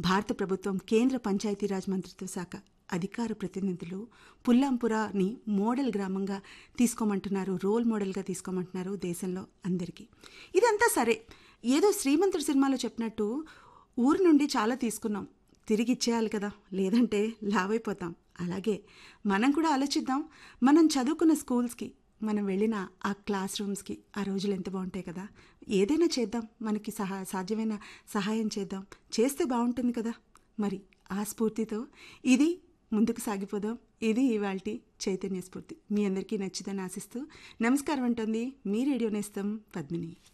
భారత ప్రభుత్వం కేంద్ర పంచాయతీరాజ్ మంత్రిత్వ శాఖ అధికార ప్రతినిధులు పుల్లాంపురాని మోడల్ గ్రామంగా తీసుకోమంటున్నారు రోల్ మోడల్గా తీసుకోమంటున్నారు దేశంలో అందరికీ ఇదంతా సరే ఏదో శ్రీమంతుడు సినిమాలో చెప్పినట్టు ఊరు నుండి చాలా తీసుకున్నాం తిరిగి ఇచ్చేయాలి కదా లేదంటే లావైపోతాం అలాగే మనం కూడా ఆలోచిద్దాం మనం చదువుకున్న స్కూల్స్కి మనం వెళ్ళిన ఆ క్లాస్ రూమ్స్కి ఆ రోజులు ఎంత బాగుంటాయి కదా ఏదైనా చేద్దాం మనకి సహా సాధ్యమైన సహాయం చేద్దాం చేస్తే బాగుంటుంది కదా మరి ఆ స్ఫూర్తితో ఇది ముందుకు సాగిపోదాం ఇది ఇవాళ చైతన్య స్ఫూర్తి మీ అందరికీ నచ్చిదని ఆశిస్తూ నమస్కారం అంటుంది మీ రేడియో నేస్తం పద్మిని